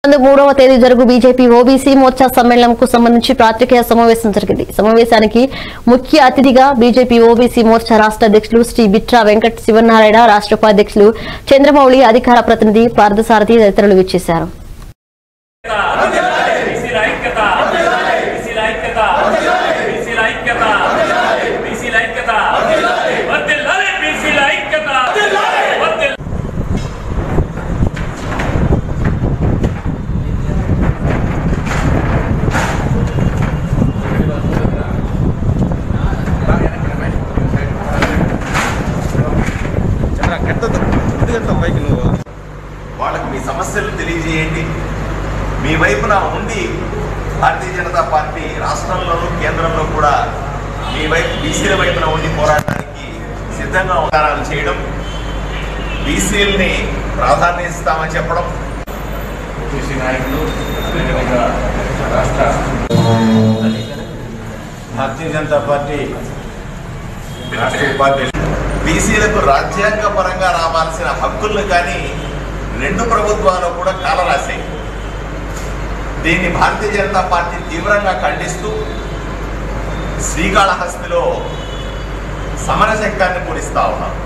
నందు మూడవ తేదీ జరుగు బీజేపీ ఓబీసీ మోర్చా సమ్మేళనంకు సంబంధించి పాత్రికేయ సమావేశం జరిగింది సమావేశానికి ముఖ్య అతిథిగా బీజేపీ ఓబీసీ మోర్చా రాష్ట్ర అధ్యక్షులు శ్రీ బిట్రా వెంకట శివనారాయణ రాష్ట్ర ఉపాధ్యక్షులు చంద్రమౌళి అధికార ప్రతినిధి పార్థసారథి తదితరులు విచ్చేశారు బీసీల ఐక్యత బీసీల ఐక్యత బీసీల ఐక్యత బీసీల ఐక్యత వర్ధిల్లాలి బీసీల ఐక్యత వర్ధిల్లాలి వాళ్ళకి మీ సమస్యలు తెలియజేయండి మీ వైపున ఉండి భారతీయ జనతా పార్టీ రాష్ట్రంలోనూ కేంద్రంలో కూడా మీ వైపు బీసీల వైపున ఉండి పోరాటానికి సిద్ధంగా అవతారాలు చేయడం బీసీలని ప్రాధాన్యం ఇస్తామని చెప్పడం కృషి నాయకులు అదేవిధంగా రాష్ట్ర భారతీయ జనతా పార్టీ రాష్ట్ర ఉపాధ్యక్షులు బీసీలకు రాజ్యాంగ పరంగా రావాల్సిన హక్కులను కానీ రెండు ప్రభుత్వాలు కూడా కాలరాశాయి దీన్ని భారతీయ జనతా పార్టీ తీవ్రంగా ఖండిస్తూ శ్రీకాళహస్తిలో సమర శంఖాన్ని పూరిస్తా ఉన్నాం